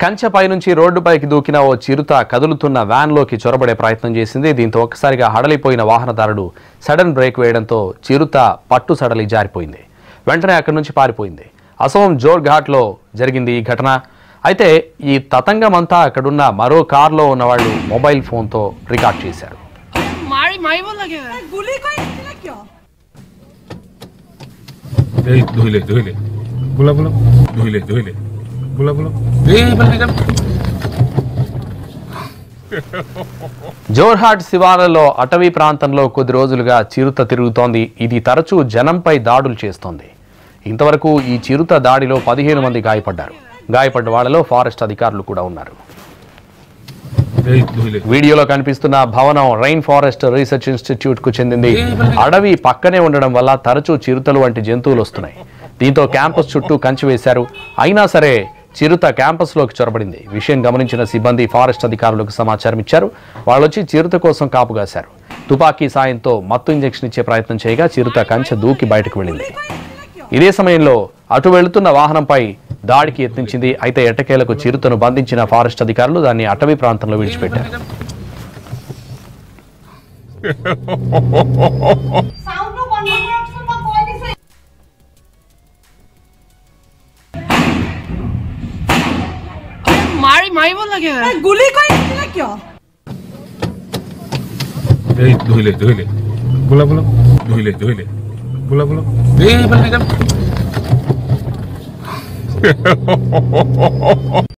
కంచెపై నుంచి రోడ్డుపైకి దూకిన ఓ చిరుత కదులుతున్న వ్యాన్లోకి చొరబడే ప్రయత్నం చేసింది దీంతో ఒక్కసారిగా హడలిపోయిన వాహనదారుడు సడన్ బ్రేక్ వేయడంతో చిరుత పట్టు సడలి జారిపోయింది వెంటనే అక్కడి నుంచి పారిపోయింది అసోం జోర్ ఘాట్లో జరిగింది ఈ ఘటన అయితే ఈ తతంగమంతా అక్కడున్న మరో కారులో ఉన్న వాళ్ళు మొబైల్ ఫోన్తో రికార్డ్ చేశారు मारी मारी बोल लगे গুলি করে দিছিলে কিয় এই ধুইলে ধুইলে বোলা বোলা ধুইলে ধুইলে বোলা বোলা এই বলে যান జోర్హాట్ శివార్లలో అటవీ ప్రాంతంలో కొద్ది రోజులుగా చిరుత తిరుగుతోంది ఇది తరచూ జనంపై దాడులు చేస్తోంది ఇంతవరకు ఈ చిరుత దాడిలో పదిహేను మంది గాయపడ్డారు గాయపడ్డ వాళ్లలో ఫారెస్ట్ అధికారులు కూడా ఉన్నారు এই ধুইলে వీడియోలో కనిపిస్తున్న భవనం రైన్ ఫారెస్ట్ రీసెర్చ్ ఇన్స్టిట్యూట్ కు చెందింది అడవి పక్కనే ఉండడం వల్ల తరచూ చిరుతలు వంటి జంతువులు వస్తున్నాయి దీంతో క్యాంపస్ చుట్టూ కంచి వేశారు అయినా సరే చిరుత క్యాంపస్ లోకి చొరబడింది విషయం గమనించిన సిబ్బంది ఫారెస్ట్ అధికారులకు సమాచారం ఇచ్చారు వాళ్ళొచ్చి చిరుత కోసం కాపు కాశారు తుపాకీ సాయంతో మత్తు ఇంజెక్షన్ ఇచ్చే ప్రయత్నం చేయగా చిరుత కంచె దూకి బయటకు వెళ్ళింది ఇదే సమయంలో అటు వెళుతున్న వాహనంపై దాడికి యత్నించింది అయితే ఎట్టకేలకు చిరుతను బంధించిన ఫారెస్ట్ అధికారులు దాన్ని అటవీ ప్రాంతంలో విడిచిపెట్టారు সাউন্ডটো বন্ধ কৰকচোন মই কৈ দিছো मारी मारी बोल लगे গুলি কৰি দিছিলে কিয় এই ধুইলে ধুইলে বোলা বোলা ধুইলে ধুইলে বোলা বোলা এই বলে যান